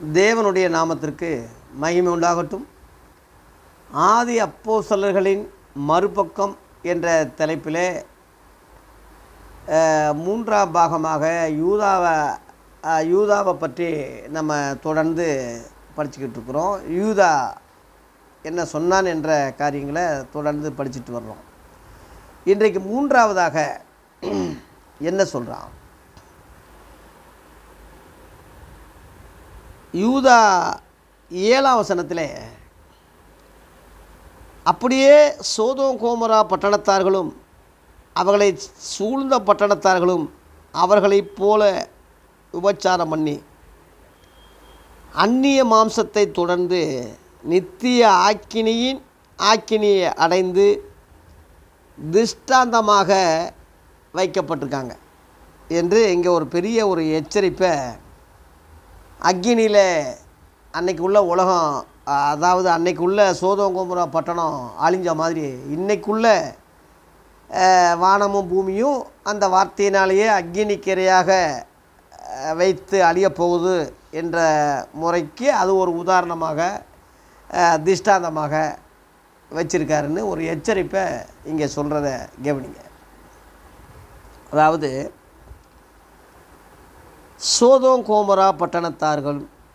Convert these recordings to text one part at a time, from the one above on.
தேவனுடைய நாமத்திற்கு மகிமை உண்டாகட்டும் ஆதி அப்போஸ்தலர்களின் மறுபக்கம் என்ற தலைப்பிலே அஹ், மூன்றாம் பாகமாக யூதாவை அஹ், யூதாவை பற்றி நம்ம தொடர்ந்து படிச்சுக்கிட்டு இருக்கிறோம் யூதா என்ன சொன்னான் என்ற காரியங்களை தொடர்ந்து படிச்சுட்டு வர்றோம் இன்றைக்கு மூன்றாவதாக என்ன சொல்கிறான் யூதா ஏழாம் வசனத்தில் அப்படியே சோதோம் கோமரா பட்டணத்தார்களும் அவர்களை சூழ்ந்த பட்டணத்தார்களும் அவர்களைப் போல உபச்சாரம் பண்ணி அந்நிய மாம்சத்தை தொடர்ந்து நித்திய ஆக்கினியின் ஆக்கினியை அடைந்து திஷ்டாந்தமாக வைக்கப்பட்டிருக்காங்க என்று இங்கே ஒரு பெரிய ஒரு எச்சரிப்பை அக்கினியில் அன்னைக்கு உள்ள உலகம் அதாவது அன்னைக்கு உள்ள சோதோங்கோமுரா பட்டணம் அழிஞ்ச மாதிரி இன்னைக்குள்ள அஹ், வானமும் பூமியும் அந்த வார்த்தையினாலேயே அக்கினிக்கிரையாக அஹ், வைத்து அழியப் போகுது என்ற முறைக்கு அது ஒரு உதாரணமாக அஹ், திஷ்டாந்தமாக வச்சிருக்காருன்னு ஒரு எச்சரிப்பை இங்கே சொல்கிறத கவனிங்க அதாவது சோதோம் கோமரா பட்டணத்தார்கள்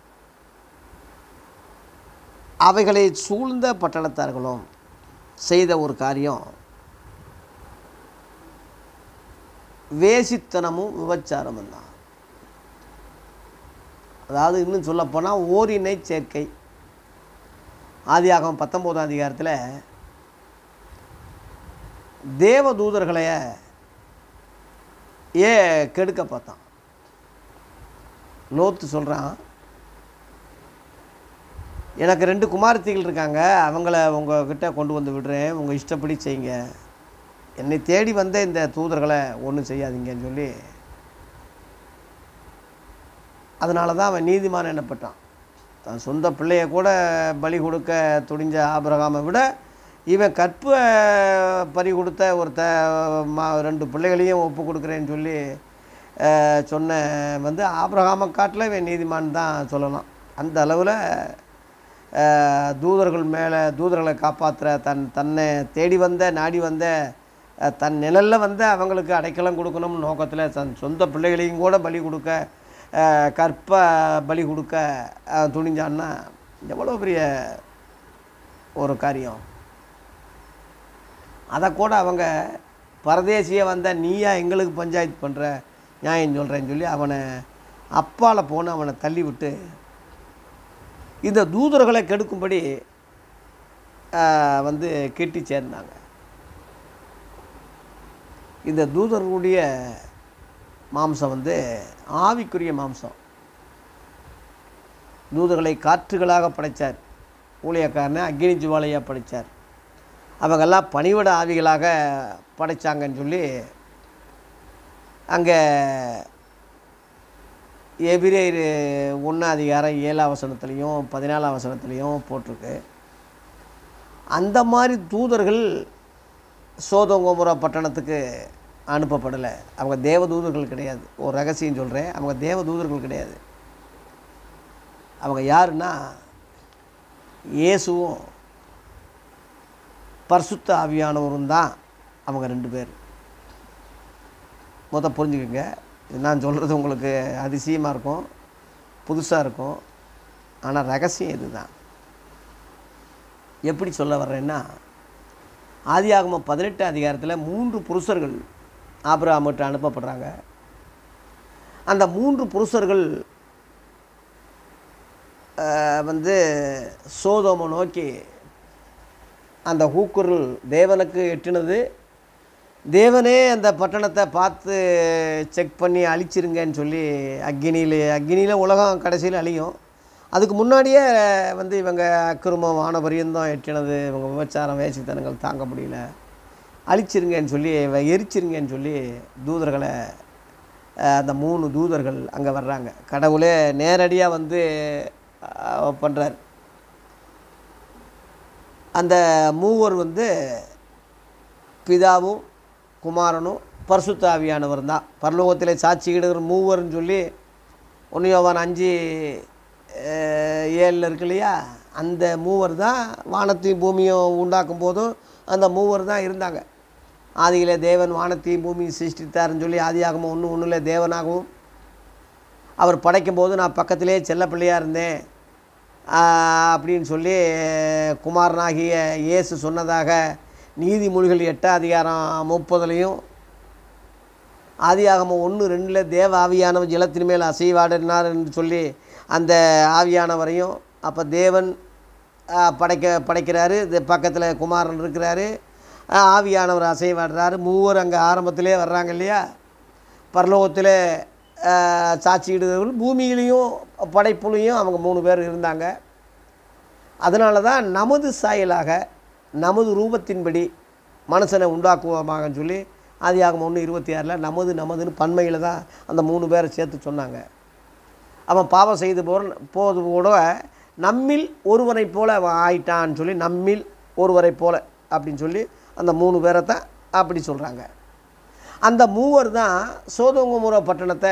அவைகளை சூழ்ந்த பட்டணத்தார்களும் செய்த ஒரு காரியம் வேசித்தனமும் விபச்சாரமும் தான் அதாவது இன்னும் சொல்லப்போனால் ஓரினை சேர்க்கை ஆதியாகமம் பத்தொம்போதாம் அதிகாரத்தில் தேவதூதர்களைய ஏ கெடுக்க பார்த்தான் லோத்து சொல்கிறான் எனக்கு ரெண்டு குமாரத்திகள் இருக்காங்க அவங்கள உங்ககிட்ட கொண்டு வந்து விடுறேன் உங்கள் இஷ்டப்படி செய்யுங்க என்னை தேடி வந்த இந்த தூதர்களை ஒன்றும் செய்யாதீங்கன்னு சொல்லி அதனால தான் அவன் நீதிமான் என்னப்பட்டான் தன் சொந்த பிள்ளைய கூட பலி கொடுக்க துணிஞ்ச ஆபிரகாமை விட இவன் கற்ப பறி கொடுத்த ஒருத்த மா ரெண்டு பிள்ளைகளையும் ஒப்பு கொடுக்குறேன்னு சொல்லி அஹ், சொன்ன வந்து ஆபிரகாமை காட்டில் இவன் நீதிமான் தான் சொல்லலாம் அந்த அளவில் அஹ், தூதர்கள் மேலே தூதர்களை காப்பாற்றுற தன் தன்னை தேடி வந்த நாடி வந்த அஹ், தன் நிழலில் வந்து அவங்களுக்கு அடைக்கலம் கொடுக்கணும்னு நோக்கத்தில் தன் சொந்த பிள்ளைகளையும் கூட பலி கொடுக்க அஹ், கற்ப பலி கொடுக்க அஹ், துணிஞ்சான்னா எவ்வளோ பெரிய ஒரு காரியம் அதை கூட அவங்க பரதேசிய வந்த நீயா எங்களுக்கு பஞ்சாயத்து பண்ணுற நியாயம் சொல்கிறேன்னு சொல்லி அவனை அப்பால் போன அவனை தள்ளி விட்டு இந்த தூதர்களை கெடுக்கும்படி ஆஹ், வந்து கெட்டி சேர்ந்தாங்க இந்த தூதர்களுடைய மாம்சம் வந்து ஆவிக்குரிய மாம்சம் தூதர்களை காற்றுகளாக படைத்தார் ஊழியக்காரனை அக்னி ஜுவாலையாக படைத்தார் அவங்கெல்லாம் பணிவிட ஆவிகளாக படைச்சாங்கன்னு சொல்லி அங்கே எபிரேயர் ஒன்றாம் அதிகாரம் ஏழாம் வசனத்துலேயும் பதினாலாம் வசனத்துலேயும் போட்டிருக்கு அந்த மாதிரி தூதர்கள் சோதங்கோமுரா பட்டணத்துக்கு அனுப்பப்படலை அவங்க தேவ தூதர்கள் கிடையாது ஒரு ரகசியம் சொல்கிறேன் அவங்க தேவ தூதர்கள் கிடையாது அவங்க யாருன்னா இயேசுவும் பரிசுத்த ஆவியானவரும் தான் அவங்க ரெண்டு பேர் மொத்த புரிஞ்சுக்கோங்க இது நான் சொல்கிறது உங்களுக்கு அதிசயமாக இருக்கும் புதுசாக இருக்கும் ஆனால் ரகசியம் இதுதான் எப்படி சொல்ல வர்றேன்னா ஆதியாகமம் பதினெட்டு அதிகாரத்தில் மூன்று புருஷர்கள் ஆபிரகாமிட்ட அனுப்பப்படுறாங்க அந்த மூன்று புருஷர்கள் அஹ், வந்து சோதோமை நோக்கி அந்த ஹூக்குரல் தேவனுக்கு எட்டினது தேவனே அந்த பட்டணத்தை பார்த்து செக் பண்ணி அழிச்சிருங்கன்னு சொல்லி அக்னியில் அக்னியில் உலகம் கடைசியில் அழியும் அதுக்கு முன்னாடியே வந்து இவங்க அக்கிரமம் வானபரியந்தம் எட்டினது இவங்க விபச்சாரம் வேசித்தனங்கள் தாங்க முடியல அழிச்சிருங்கன்னு சொல்லி வ- எரிச்சிருங்கன்னு சொல்லி தூதர்களை அஹ், அந்த மூணு தூதர்கள் அங்கே வர்றாங்க கடவுளே நேரடியாக வந்து பண்ணுறார் அந்த மூவர் வந்து பிதாவும் குமாரனும் பரிசுத்த ஆவியானவர் தான் பரலோகத்தில் சாட்சியிடுகிற மூவர்னு சொல்லி ஒன்று யோவான் அஞ்சு அஹ், ஏழில் இருக்கு இல்லையா அந்த மூவர் தான் வானத்தையும் பூமியும் உண்டாக்கும் போதும் அந்த மூவர் தான் இருந்தாங்க ஆதியிலே தேவன் வானத்தையும் பூமியும் சிருஷ்டித்தாருன்னு சொல்லி ஆதியாகமம் ஒன்று ஒன்றில் தேவனாகவும் அவர் படைக்கும் போது நான் பக்கத்திலே செல்ல பிள்ளையாக இருந்தேன் ஆஹ், அப்படின்னு சொல்லி குமாரனாகிய இயேசு சொன்னதாக நீதிமொழிகள் எட்டாம் அதிகாரம் முப்பதுலையும் ஆதியாகமம் ஒன்று ரெண்டில் தேவ ஆவியானவர் ஜலத்தின் மேல் அசைவாடினார் என்று சொல்லி அந்த ஆவியானவரையும் அப்போ தேவன் ஆ, படைக்க படைக்கிறாரு இது பக்கத்தில் குமாரன் இருக்கிறாரு ஆ, ஆவியானவர் அசைவாடுறாரு மூவர் அங்கே ஆரம்பத்திலே வர்றாங்க இல்லையா பரலோகத்தில் சாட்சியிடுதவர்கள் பூமியிலையும் படைப்புலையும் அவங்க மூணு பேர் இருந்தாங்க அதனால தான் நமது சாயலாக நமது ரூபத்தின்படி மனுஷனை உண்டாக்குவோமாகன்னு சொல்லி ஆதியாகமம் ஒன்று இருபத்தி ஆறில் நமது நமதுன்னு பன்மையில் தான் அந்த மூணு பேரை சேர்த்து சொன்னாங்க அவன் பாவம் செய்து போற போது கூட நம்மில் ஒருவனைப் போல அவன் ஆயிட்டான்னு சொல்லி நம்மில் ஒருவரைப் போல அப்படின்னு சொல்லி அந்த மூணு பேரை தான் அப்படி சொல்கிறாங்க அந்த மூவர் தான் சோதோங்கமுற பட்டணத்தை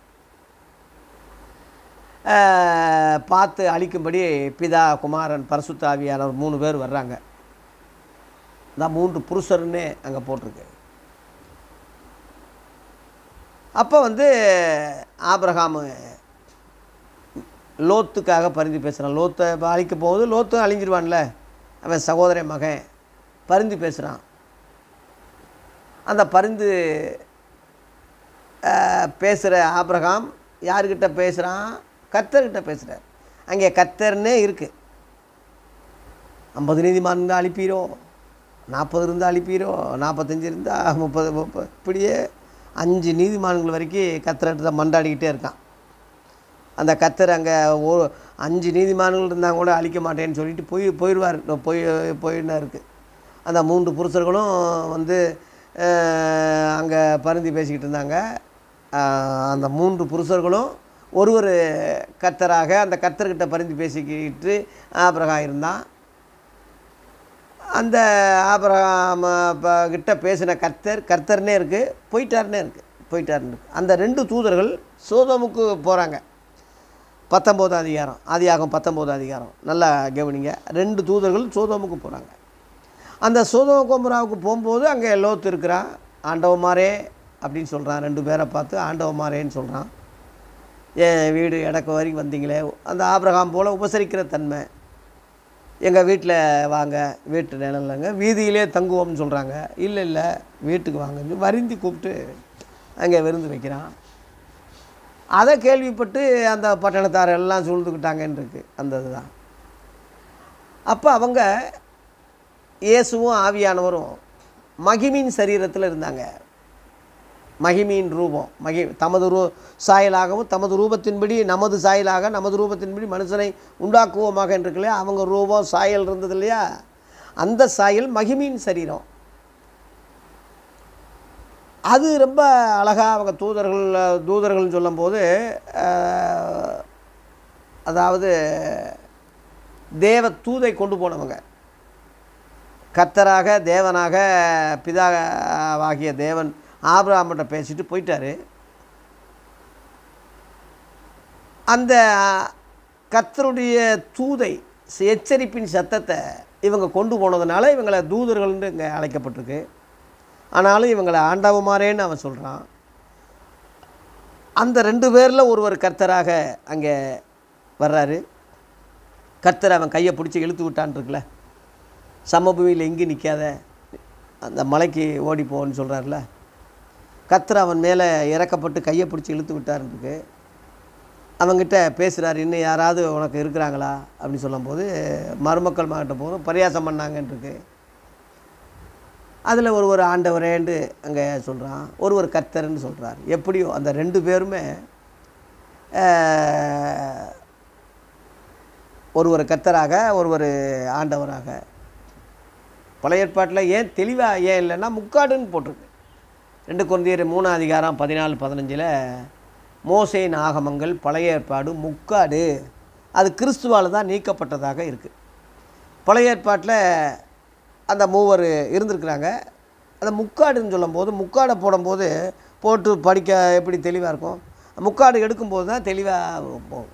ஆஹ், பார்த்து அழிக்கும்படி பிதா குமாரன் பரிசுத்த ஆவியானவர் மூணு பேர் வர்றாங்க இந்த மூன்று புருஷர்னே அங்கே போட்டிருக்கு அப்போ வந்து ஆபிரகாமு லோத்துக்காக பரிந்து பேசுகிறான் லோத்தை அழிக்க போகுது லோத்தும் அழிஞ்சிருவான்ல அவன் சகோதரன் மகன் பரிந்து பேசுகிறான் அந்த பரிந்து பேசுகிற ஆபிரகாம் யாருக்கிட்ட பேசுகிறான் கர்த்தர்கிட்ட பேசுகிறார் அங்கே கர்த்தர்னே இருக்குது ஐம்பது நீதிமான் இருந்தால் அழிப்பீரோ நாற்பது இருந்தால் அழிப்பீரோ நாற்பத்தஞ்சு இருந்தால் முப்பது முப்பது இப்படியே அஞ்சு நீதிமான்கள் வரைக்கும் கர்த்தர்கிட்ட மண்டாடிக்கிட்டே இருக்கான் அந்த கத்தர் அங்கே ஓ அஞ்சு நீதிமான்கள் இருந்தால் கூட அழிக்க மாட்டேன்னு சொல்லிட்டு போய் போயிடுவார் போய் போயின்னு இருக்குது அந்த மூன்று புருஷர்களும் வந்து அங்கே பருந்தி பேசிக்கிட்டு இருந்தாங்க அஹ், அந்த மூன்று புருஷர்களும் ஒரு ஒரு கத்தராக அந்த கத்தர்கிட்ட பரிந்து பேசிக்கிட்டு ஆபிரகாம் இருந்தான் அந்த ஆபிரகாம் ப- கிட்ட பேசின கர்த்தர் கர்த்தர்னே இருக்குது போயிட்டாருன்னே இருக்குது போயிட்டாருன்னு இருக்கு அந்த ரெண்டு தூதர்கள் சோதோமுக்கு போகிறாங்க பத்தொம்போதாம் அதிகாரம் ஆதியாகம் பத்தொம்போதாம் அதிகாரம் நல்லா கவனிங்க ரெண்டு தூதர்கள் சோதோமுக்கு போகிறாங்க அந்த சோதோம கோமராவுக்கு போகும்போது அங்கே லோத்து இருக்கிறான் ஆண்டவமாரே அப்படின்னு சொல்கிறான் ரெண்டு பேரை பார்த்து ஆண்டவமாரேன்னு சொல்கிறான் என் வீடு இடக்கு வரைக்கும் வந்தீங்களே அந்த ஆபிரகாம் போல் உபசரிக்கிற தன்மை எங்கள் வீட்டில் வாங்க வீட்டு நிழல்லங்க வீதியிலே தங்குவோம்னு சொல்கிறாங்க இல்லை இல்லை வீட்டுக்கு வாங்கன்னு வருந்தி கூப்பிட்டு அங்கே விருந்து வைக்கிறான் அதை கேள்விப்பட்டு அந்த பட்டணத்தார் எல்லாம் சூழ்ந்துக்கிட்டாங்கன்னு இருக்கு அந்த இதுதான் அப்போ அவங்க இயேசுவும் ஆவியானவரும் மகிமின் சரீரத்தில் இருந்தாங்க மகிமையின் ரூபம் மகி தமது ரூ சாயலாகவும் தமது ரூபத்தின்படி நமது சாயலாக நமது ரூபத்தின்படி மனுஷனை உண்டாக்குவோமாக என்று இருக்கு இல்லையா அவங்க ரூபம் சாயல் இருந்தது இல்லையா அந்த சாயல் மகிமையின் சரீரம் அது ரொம்ப அழகாக அவங்க தூதர்கள் தூதர்கள்னு சொல்லும்போது அஹ், அதாவது தேவ தூதை கொண்டு போனவங்க கர்த்தராக தேவனாக பிதாவாகிய தேவன் ஆபிரகாமிட்ட பேசிட்டு போயிட்டாரு அந்த கர்த்தருடைய தூதை எச்சரிப்பின் சத்தத்தை இவங்க கொண்டு போனதுனால இவங்களை தூதர்கள்னு இங்கே அழைக்கப்பட்டிருக்கு ஆனாலும் இவங்களை ஆண்டவமாரேன்னு அவன் சொல்கிறான் அந்த ரெண்டு பேரில் ஒருவர் கர்த்தராக அங்கே வர்றாரு கர்த்தர் அவன் கையை பிடிச்சி இழுத்து விட்டான் இருக்குல்ல சமபூமியில் எங்கேயும் நிற்காத அந்த மலைக்கு ஓடி போன்னு சொல்கிறார்ல கர்த்தர் அவன் மேலே இறக்கப்பட்டு கையை பிடிச்சி இழுத்து விட்டாருன்னு இருக்கு அவங்கிட்ட பேசுகிறார் இன்னும் யாராவது உனக்கு இருக்கிறாங்களா அப்படின்னு சொல்லும்போது மருமக்கள் மாகிட்ட போதும் பரியாசம் பண்ணாங்கன்னு இருக்கு அதில் ஒரு ஒரு ஆண்டவரேண்டு அங்கே சொல்கிறான் ஒரு ஒரு கர்த்தர்ன்னு சொல்கிறார் எப்படியோ அந்த ரெண்டு பேருமே அஹ், ஒரு ஒரு கர்த்தராக ஒரு ஒரு ஆண்டவராக பழைய ஏற்பாட்டில் ஏன் தெளிவாக ஏன் இல்லைன்னா முக்காடுன்னு போட்டிருக்கு ரெண்டு குழந்தையர் மூணாம் அதிகாரம் பதினாலு பதினஞ்சில் மோசேயின் ஆகமங்கள் பழைய ஏற்பாடு முக்காடு அது கிறிஸ்துவால் தான் நீக்கப்பட்டதாக இருக்குது பழைய ஏற்பாட்டில் அந்த மூவர் இருந்திருக்கிறாங்க அந்த முக்காடுன்னு சொல்லும்போது முக்காடை போடும்போது போட்டு படிக்க எப்படி தெளிவாக இருக்கும் முக்காடு எடுக்கும்போது தான் தெளிவாக போகும்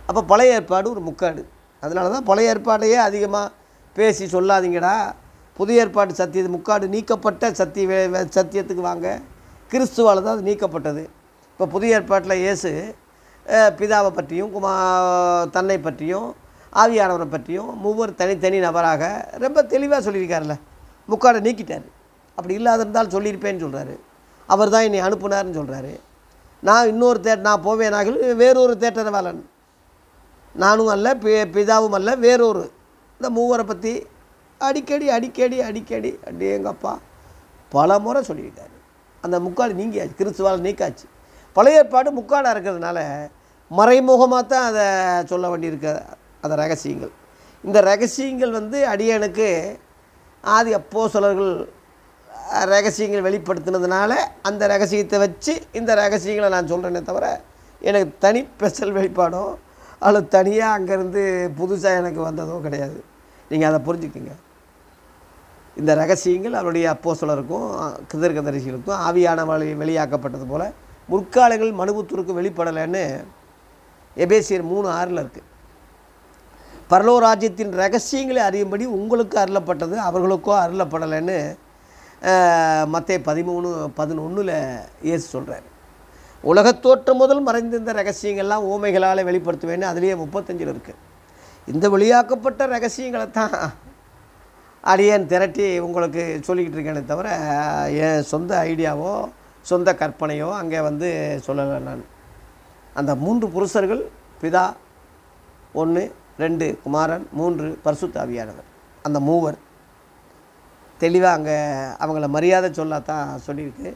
அப்போ பழைய ஏற்பாடு ஒரு முக்காடு அதனால தான் பழைய ஏற்பாடையே அதிகமாக பேசி சொல்லாதீங்கடா புதிய ஏற்பாடு சத்தியது முக்காடு நீக்கப்பட்ட சத்திய வே- வே- சத்தியத்துக்கு வாங்க கிறிஸ்துவால் தான் அது நீக்கப்பட்டது இப்போ புதிய ஏற்பாட்டில் இயேசு அஹ், பிதாவை பற்றியும் குமா தன்னை பற்றியும் ஆவியானவரை பற்றியும் மூவர் தனித்தனி நபராக ரொம்ப தெளிவாக சொல்லியிருக்காருல்ல முக்காடை நீக்கிட்டார் அப்படி இல்லாத இருந்தால் சொல்லியிருப்பேன்னு சொல்கிறாரு அவர் தான் என்னை அனுப்புனார்னு சொல்கிறாரு நான் இன்னொரு தேட் நான் போவேனாக வேறொரு தேட்டரவாளன் நானும் அல்ல பி பிதாவும் அல்ல வேறொரு இந்த மூவரை பற்றி அடிக்கடி அடிக்கடி அடிக்கடி அடேங்கப்பா பல முறை சொல்லியிருக்காரு அந்த முக்காடு நீங்கியாச்சு கிறிஸ்துவால் நீக்காச்சு பழைய ஏற்பாடு முக்காடாக இருக்கிறதுனால மறைமுகமாக தான் அதை சொல்ல வேண்டியிருக்க அந்த ரகசியங்கள் இந்த ரகசியங்கள் வந்து அடியனுக்கு ஆதி அப்போ ரகசியங்கள் வெளிப்படுத்தினதுனால அந்த ரகசியத்தை வச்சு இந்த ரகசியங்களை நான் சொல்கிறேனே தவிர எனக்கு தனி ஸ்பெஷல் வெளிப்பாடோ அல்லது தனியாக அங்கேருந்து புதுசாக எனக்கு வந்ததோ கிடையாது நீங்கள் அதை புரிஞ்சுக்குங்க இந்த ரகசியங்கள் அவருடைய அப்போ சிலருக்கும் கிதர்கதரிசிகளுக்கும் ஆவியான வழி வெளியாக்கப்பட்டது போல் முற்காலங்கள் மனுபுத்தூருக்கு வெளிப்படலைன்னு எபேசியர் மூணு ஆறில் இருக்குது பரலோ ராஜ்யத்தின் ரகசியங்களை அறியும்படி உங்களுக்கு அருளப்பட்டது அவர்களுக்கோ அருளப்படலைன்னு மத்திய பதிமூணு பதினொன்றில் இயேசு சொல்கிறார் உலகத்தோற்றம் முதல் மறைந்திருந்த ரகசியங்கள்லாம் ஊமைகளால் வெளிப்படுத்துவேன்னு அதுலேயே முப்பத்தஞ்சில் இருக்குது இந்த வெளியாக்கப்பட்ட ரகசியங்களை தான் அடியேன் திரட்டி உங்களுக்கு சொல்லிக்கிட்டு இருக்கேனே தவிர என் சொந்த ஐடியாவோ சொந்த கற்பனையோ அங்கே வந்து சொல்லலை நான் அந்த மூன்று புருஷர்கள் பிதா ஒன்று ரெண்டு குமாரன் மூன்று பரிசுத்தாவியானவர் அந்த மூவர் தெளிவாக அங்கே அவங்கள மரியாதை சொல்லத்தான் சொல்லியிருக்கு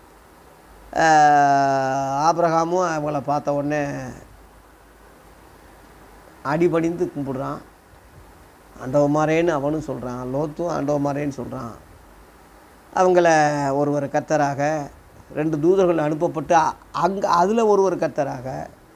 ஆஹ் ஆபிரகாமும் அவங்கள பார்த்த உடனே அடிபணிந்து கும்பிடுறான் ஆண்டவமாரேன்னு அவனும் சொல்கிறான் லோத்தும் ஆண்டவமாரேன்னு சொல்கிறான் அவங்கள ஒருவர் கத்தராக ரெண்டு தூதர்கள் அனுப்பப்பட்டு அங்கே அதில் ஒருவர் கத்தராக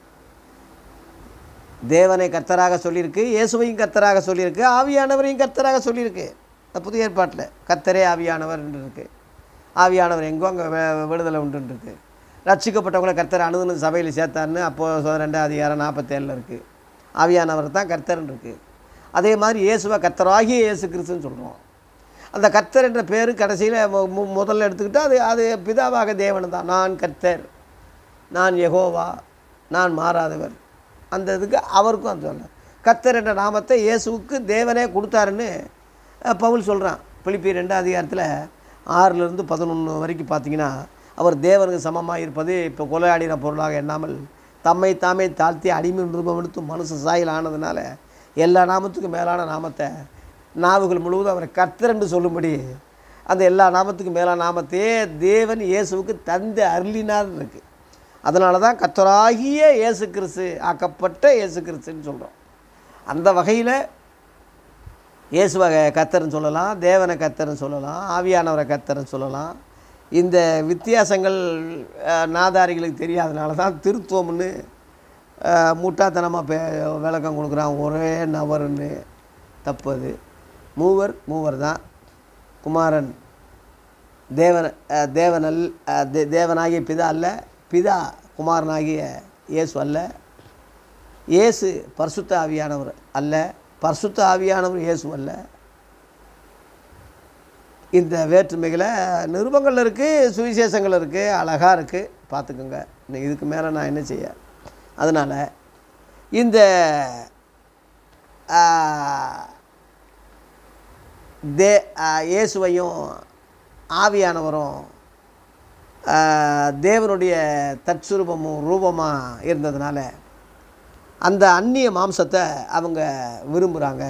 தேவனை கர்த்தராக சொல்லியிருக்கு இயேசுவையும் கர்த்தராக சொல்லியிருக்கு ஆவியானவரையும் கர்த்தராக சொல்லியிருக்கு இந்த புதிய ஏற்பாட்டில் கர்த்தரே ஆவியானவர் என்று இருக்கு ஆவியானவர் எங்கோ அங்கே விடுதலை உண்டுன்னு இருக்கு ரட்சிக்கப்பட்டவங்களை கர்த்தர் அணுகுன சபையில் சேர்த்தாருன்னு அப்போது ரெண்டாம் அதிகாரம் நாற்பத்தேழில் இருக்குது ஆவியானவர் தான் கர்த்தர்னு இருக்குது அதே மாதிரி இயேசுவை கர்த்தராகிய இயேசு கிறிஸ்துன்னு சொல்கிறோம் அந்த கர்த்தர் என்ற பேர் கடைசியில் முதல்ல எடுத்துக்கிட்டால் அது அது பிதாவாக தேவன் தான் நான் கர்த்தர் நான் யெகோவா நான் மாறாதவர் அந்த இதுக்கு அவருக்கும் அந்த சொல்ல கர்த்தர் என்ற நாமத்தை இயேசுவுக்கு தேவனே கொடுத்தாருன்னு அஹ், பவுல் சொல்கிறான் பிலிப்பி ரெண்டாம் அதிகாரத்தில் ஆறிலிருந்து பதினொன்று வரைக்கும் பார்த்தீங்கன்னா அவர் தேவனுக்கு சமமாக இருப்பது இப்போ கொலையாடின பொருளாக எண்ணாமல் தம்மை தாமே தாழ்த்தி அடிமை நிருபம் எடுத்து மனுஷ சாயல் ஆனதுனால எல்லா நாமத்துக்கும் மேலான நாமத்தை நாவுகள் முழுவதும் அவரை கர்த்தர் என்று சொல்லும்படி அந்த எல்லா நாமத்துக்கும் மேலான நாமத்தையே தேவன் இயேசுவுக்கு தந்து அருளினார் இருக்கு அதனால தான் கர்த்தராகிய இயேசு கிறிஸ்து ஆக்கப்பட்ட இயேசு கிறிஸ்துன்னு சொல்கிறோம் அந்த வகையில் இயேசுவை கத்தர்னு சொல்லலாம் தேவனை கத்தர்னு சொல்லலாம் ஆவியானவரை கத்தர்னு சொல்லலாம் இந்த வித்தியாசங்கள் அஹ், நாதாரிகளுக்கு தெரியாதனால தான் திருத்துவம்னு அஹ், முட்டாத்தனமாக பே விளக்கம் கொடுக்குறான் ஒரே நபர்னு தப்பு அது மூவர் மூவர் தான் குமாரன் தேவன் அஹ், தேவனல் அஹ், தே- தேவனாகிய பிதா அல்ல பிதா குமாரனாகிய இயேசு அல்ல இயேசு பரிசுத்த ஆவியானவர் அல்ல பரிசுத்த ஆவியானவர் இயேசு அல்ல இந்த வேற்றுமைகளை நிருபங்கள் இருக்குது சுவிசேஷங்கள் இருக்குது அழகாக இருக்குது பார்த்துக்கோங்க இன்னும் இதுக்கு மேலே நான் என்ன செய்ய அதனால் இந்த ஆ, தே ஆ, இயேசுவையும் ஆவியானவரும் ஆ, தேவனுடைய தற்சுரூபமும் ரூபமாக இருந்ததுனால அந்த அந்நிய மாம்சத்தை அவங்க விரும்புகிறாங்க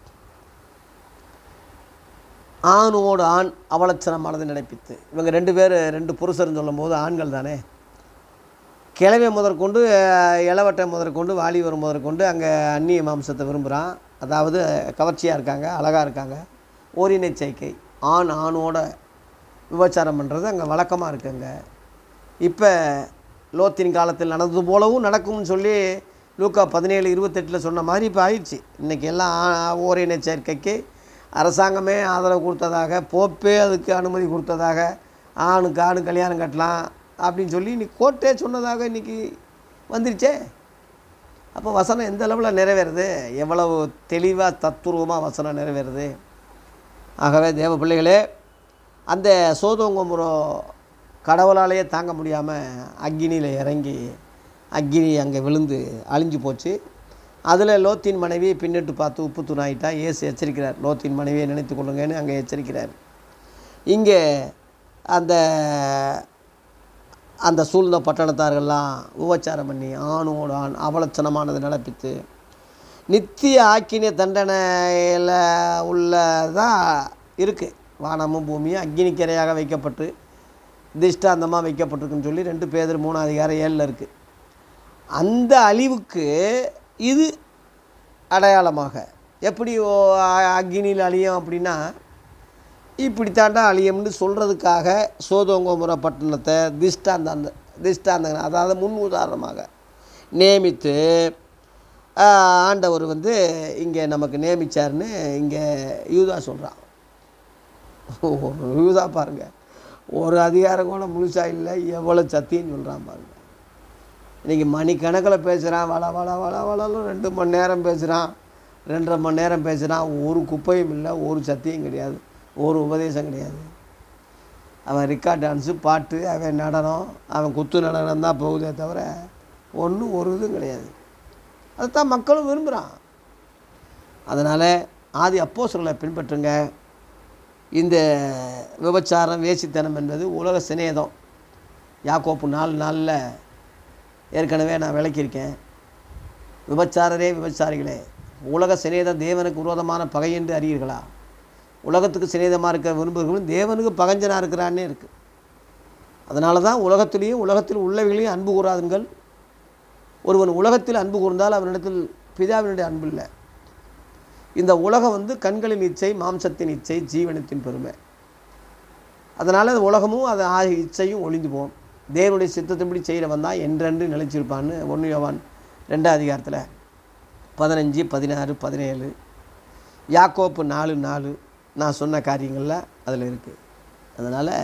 ஆணோடு ஆண் அவலட்சணமானது நினைப்பித்து இவங்க ரெண்டு பேர் ரெண்டு புருஷர்னு சொல்லும்போது ஆண்கள் தானே கிழமை முதற்கொண்டு அஹ், இளவட்டை முதற்கொண்டு வாலிபர் முதற்கொண்டு அங்கே அந்நிய மாம்சத்தை விரும்புகிறான் அதாவது கவர்ச்சியாக இருக்காங்க அழகாக இருக்காங்க ஓரினை சேர்க்கை ஆண் ஆணோட விபச்சாரம் பண்ணுறது அங்கே வழக்கமாக இருக்குங்க இப்போ லோத்தின் காலத்தில் நடந்தது போலவும் நடக்கும்னு சொல்லி லூக்கா பதினேழு இருபத்தெட்டில் சொன்ன மாதிரி இப்போ ஆயிடுச்சு இன்றைக்கி எல்லாம் ஆ- ஓரின சேர்க்கைக்கு அரசாங்கமே ஆதரவு கொடுத்ததாக போப்பே அதுக்கு அனுமதி கொடுத்ததாக ஆணுக்கு ஆணு கல்யாணம் கட்டலாம் அப்படின்னு சொல்லி இன்னைக்கு கோர்ட்டே சொன்னதாக இன்றைக்கி வந்துருச்சே அப்போ வசனம் எந்த அளவில் நிறைவேறுது எவ்வளவு தெளிவாக தத்துருவமாக வசனம் நிறைவேறுது ஆகவே தேவ பிள்ளைகளே அந்த சோதோங்கமுறோ கடவுளாலேயே தாங்க முடியாமல் அக்கினியில் இறங்கி அக்கினி அங்கே விழுந்து அழிஞ்சு போச்சு அதில் லோத்தின் மனைவி பின்னிட்டு பார்த்து உப்பு துணாயிட்டா இயேசு எச்சரிக்கிறார் லோத்தின் மனைவியை நினைத்து கொள்ளுங்கன்னு அங்கே எச்சரிக்கிறார் இங்கே அந்த அந்த சூழ்ந்த பட்டணத்தார்கள்லாம் உபச்சாரம் பண்ணி ஆணோடு ஆண் அவலட்சணமானது நடப்பித்து நித்திய ஆக்கினிய தண்டனையில் உள்ளதான் இருக்குது வானமும் பூமியும் அக்கினிக்கரையாக வைக்கப்பட்டு திஷ்டாந்தமாக வைக்கப்பட்டிருக்குன்னு சொல்லி ரெண்டு பேர் மூணு அதிகாரம் ஏழில் இருக்குது அந்த அழிவுக்கு இது அடையாளமாக எப்படி ஓ அ- அக்கினியில் அழியும் அப்படின்னா இப்படித்தாண்டா அழியும்னு சொல்கிறதுக்காக சோதோங்கோமுறை பட்டணத்தை திஷ்டாந்த திஷ்டாந்த அதாவது முன் உதாரணமாக நியமித்து ஆஹ், ஆண்டவர் வந்து இங்கே நமக்கு நியமிச்சார்னு இங்கே யூதா சொல்கிறான் ஒரு யூதா பாருங்க ஒரு அதிகாரம் கூட முழுசா இல்லை எவ்வளோ சத்தியம் சொல்கிறான் பாருங்க இன்றைக்கி மணிக்கணக்கில் பேசுகிறான் வள வள வள வளன்னு ரெண்டு மணி நேரம் பேசுகிறான் ரெண்டரை மணி நேரம் பேசுகிறான் ஒரு குப்பையும் இல்லை ஒரு சத்தியம் கிடையாது ஒரு உபதேசம் கிடையாது அவன் ரிக்கார்ட் டான்ஸு பாட்டு அவன் நடனம் அவன் குத்து நடனம் தான் போகுதே தவிர ஒன்றும் ஒரு இதுவும் கிடையாது அதுதான் மக்களும் விரும்புகிறான் அதனால் ஆதி அப்போஸ்தலர்களை பின்பற்றுங்க இந்த விபச்சாரம் வேசித்தனம் என்பது உலக சிநேதம் யாக்கோப்பு நாலு நாளில் ஏற்கனவே நான் விளக்கியிருக்கேன் விபச்சாரரே விபச்சாரிகளே உலக சிநேதம் தேவனுக்கு விரோதமான பகை என்று அறியீர்களா உலகத்துக்கு சிநேதமாக இருக்க விரும்புகிறவங்களும் தேவனுக்கு பகஞ்சனாக இருக்கிறான்னே இருக்குது அதனால தான் உலகத்திலேயும் உலகத்தில் உள்ளவைகளையும் அன்பு கூறாதுங்கள் ஒருவன் உலகத்தில் அன்பு கூர்ந்தால் அவனிடத்தில் பிதாவினுடைய அன்பு இல்லை இந்த உலகம் வந்து கண்களின் இச்சை மாம்சத்தின் இச்சை ஜீவனத்தின் பெருமை அதனால் அது உலகமும் அது ஆகிய இச்சையும் ஒளிந்து போகும் தேவனுடைய சித்தத்தின்படி செய்கிறவன் தான் என்றென்று நிலைச்சிருப்பான்னு ஒன்று யோவான் ரெண்டாம் அதிகாரத்தில் பதினஞ்சு பதினாறு பதினேழு யாக்கோப்பு நாலு நாலு நான் சொன்ன காரியங்களில் அதில் இருக்குது அதனால்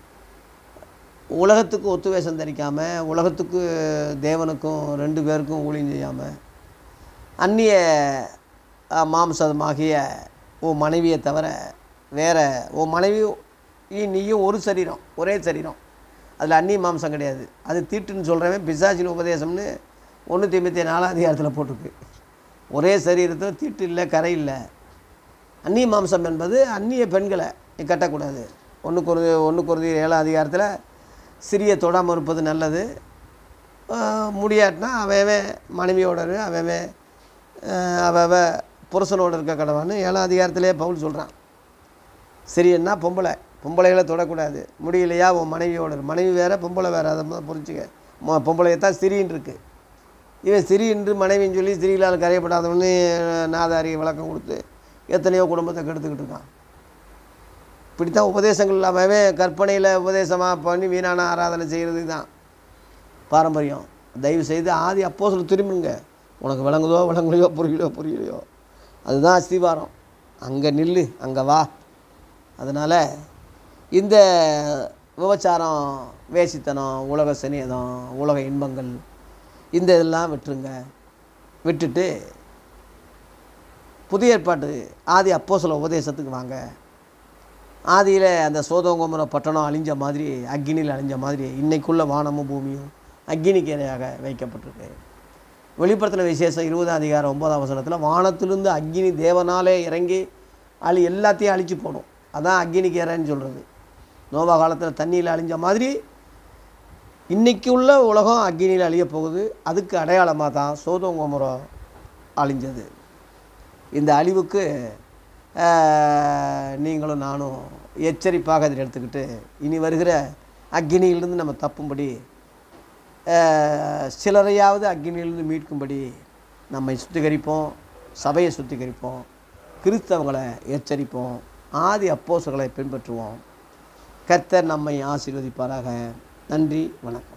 உலகத்துக்கு ஒத்து வேஷம் தரிக்காமல் உலகத்துக்கு தேவனுக்கும் ரெண்டு பேருக்கும் ஊழியம் செய்யாமல் அந்நிய அஹ், மாம்சமாகிய உன் மனைவியை தவிர வேற உன் மனைவி நீயும் ஒரு சரீரம் ஒரே சரீரம் அதில் அந்நிய மாம்சம் கிடையாது அது தீட்டுன்னு சொல்கிறவன் பிசாசின் உபதேசம்னு ஒன்று தீமத்தி நாலாம் அதிகாரத்தில் போட்டிருக்கு ஒரே சரீரத்தில் தீட்டு இல்லை கரை இல்லை அந்நிய மாம்சம் என்பது அந்நிய பெண்களை நீ கட்டக்கூடாது ஒன்று குருதி ஒன்று குருதி ஏழாம் அதிகாரத்தில் சிறிய தொடாமல் இருப்பது நல்லது ஆஹ் முடியாட்டினா அவன் மனைவியோட இரு, அவன் அவ புருஷனோட இருக்க கடவான்னு ஏழாம் அதிகாரத்திலே பவுல் சொல்கிறான் சிறியன்னா பொம்பளை பொம்பளைகளை தொடக்கூடாது முடியலையா உன் மனைவியோட இரு. மனைவி வேற பொம்பளை வேற அதை முதல்ல புரிஞ்சுக்க மொ பொம்பளையை தான் சிறின்னு இருக்கு இவன் சிறி என்று மனைவின்னு சொல்லி சிறிகளால் கரையப்படாதவன்னு நாதாரி விளக்கம் கொடுத்து எத்தனையோ குடும்பத்தை கெடுத்துக்கிட்டு இருக்கான் இப்படித்தான் உபதேசங்கள் அவவே கற்பனையில் உபதேசமாக பண்ணி வீணான ஆராதனை செய்கிறது தான் பாரம்பரியம் தயவு செய்து ஆதி அப்போ சொல்ல திரும்புங்க உனக்கு விளங்குதோ விளங்கலையோ புரியலையோ புரியலையோ அதுதான் அஸ்திவாரம் அங்கே நில்லு அங்கே வா அதனால் இந்த விபச்சாரம் வேசித்தனம் உலக சிநேதம் உலக இன்பங்கள் இந்த இதெல்லாம் விட்டுருங்க விட்டுட்டு புதிய ஏற்பாட்டு ஆதி அப்போ உபதேசத்துக்கு வாங்க ஆதியில் அந்த சோதோங்கமுறை பட்டணம் அழிஞ்ச மாதிரி அக்கினியில் அழிஞ்ச மாதிரி இன்னைக்குள்ள வானமும் பூமியும் அக்கினிக்கரையாக வைக்கப்பட்டிருக்கு வெளிப்படுத்தின விசேஷம் இருபதாம் அதிகாரம் ஒன்பதாம் வசனத்தில் வானத்திலிருந்து அக்கினி தேவனாலே இறங்கி அழி எல்லாத்தையும் அழிச்சு போடும் அதான் அக்கினிக்கரைன்னு சொல்கிறது நோவா காலத்தில் தண்ணியில் அழிஞ்ச மாதிரி இன்னைக்கு உள்ள உலகம் அக்கினியில் அழிய போகுது அதுக்கு அடையாளமாக தான் சோதோங்கமுறை அழிஞ்சது இந்த அழிவுக்கு ஆஹ், நீங்களும் நானும் எச்சரிப்பாக இதை எடுத்துக்கிட்டு இனி வருகிற அக்கினியிலிருந்து நம்ம தப்பும்படி ஆஹ், சிலரையாவது அக்கினியிலிருந்து மீட்கும்படி நம்மை சுத்திகரிப்போம் சபையை சுத்திகரிப்போம் கிறிஸ்தவங்களை எச்சரிப்போம் ஆதி அப்போஸ்தலர்களை பின்பற்றுவோம் கர்த்தர் நம்மை ஆசீர்வதிப்பாராக நன்றி வணக்கம்